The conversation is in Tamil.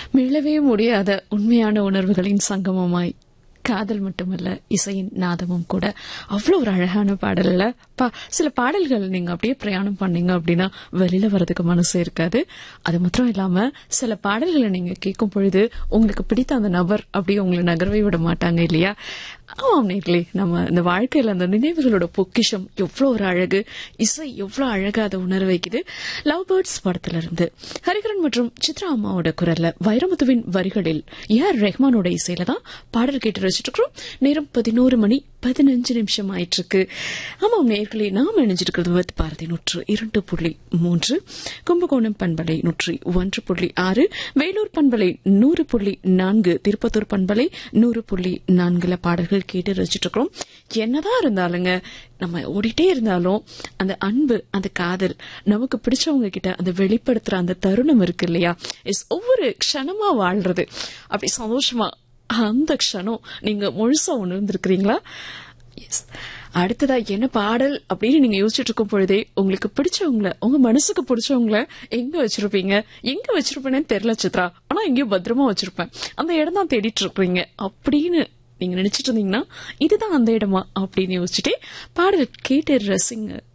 மீளவே முடியாத உண்மையான உணர்வுகளின் சங்கமமாய் காதல் மட்டுமல்ல இசையின் நாதமும் கூட அவ்வளோ ஒரு அழகான பாடல் இல்ல பா சில பாடல்கள் நீங்க அப்படியே பிரயாணம் பண்ணீங்க அப்படின்னா வெளியில வர்றதுக்கு மனசு இருக்காது அது மாத்திரம் இல்லாம சில பாடல்களை நீங்க கேட்கும் பொழுது உங்களுக்கு பிடித்த அந்த நபர் அப்படியே உங்களை நகரவே விட மாட்டாங்க இல்லையா ஆமாம் நேர்களே நம்ம இந்த வாழ்க்கையில அந்த நினைவுகளோட பொக்கிஷம் எவ்வளவு ஒரு அழகு இசை எவ்வளவு அழகா அதை உணர வைக்குது லவ் பேர்ட்ஸ் படத்துல இருந்து ஹரிகரன் மற்றும் சித்ரா அம்மாவோட குரல்ல வைரமுத்துவின் வரிகளில் ஏஆர் ரெஹ்மானோட இசையில தான் பாடல் கேட்டு ரசிச்சுட்டு இருக்கிறோம் நேரம் பதினோரு மணி பதினஞ்சு நிமிஷம் ஆயிட்டு இருக்கு ஆமாம் நேர்களே நாம் இணைஞ்சிருக்கிறது வித் பாரதி நூற்று இரண்டு புள்ளி மூன்று கும்பகோணம் பண்பலை நூற்றி ஒன்று புள்ளி ஆறு வேலூர் பண்பலை நூறு புள்ளி நான்கு திருப்பத்தூர் பண்பலை நூறு புள்ளி நான்குல பாடல்கள் கேட்டு ரசிச்சுட்டு இருக்கிறோம் என்னதான் இருந்தாலுங்க நம்ம ஓடிட்டே இருந்தாலும் அந்த அன்பு அந்த காதல் நமக்கு பிடிச்சவங்க கிட்ட அந்த வெளிப்படுத்துற அந்த தருணம் இருக்கு இல்லையா இஸ் ஒவ்வொரு க்ஷணமா வாழ்றது அப்படி சந்தோஷமா அந்த க்ஷணம் நீங்க முழுசா உணர்ந்திருக்கிறீங்களா எஸ் அடுத்ததா என்ன பாடல் அப்படின்னு நீங்க யோசிச்சுட்டு இருக்கும் பொழுதே உங்களுக்கு பிடிச்சவங்கள உங்க மனசுக்கு பிடிச்சவங்கள எங்க வச்சிருப்பீங்க எங்க வச்சிருப்பேன்னு தெரியல சித்ரா ஆனா எங்கேயோ பத்திரமா வச்சிருப்பேன் அந்த இடம் தான் தேடிட்டு இருக்கீங்க அப்படின்னு நீங்க நினைச்சிட்டு இருந்தீங்கன்னா இதுதான் அந்த இடமா அப்படின்னு யோசிச்சுட்டே பாடல் கேட்டு ரசிங்க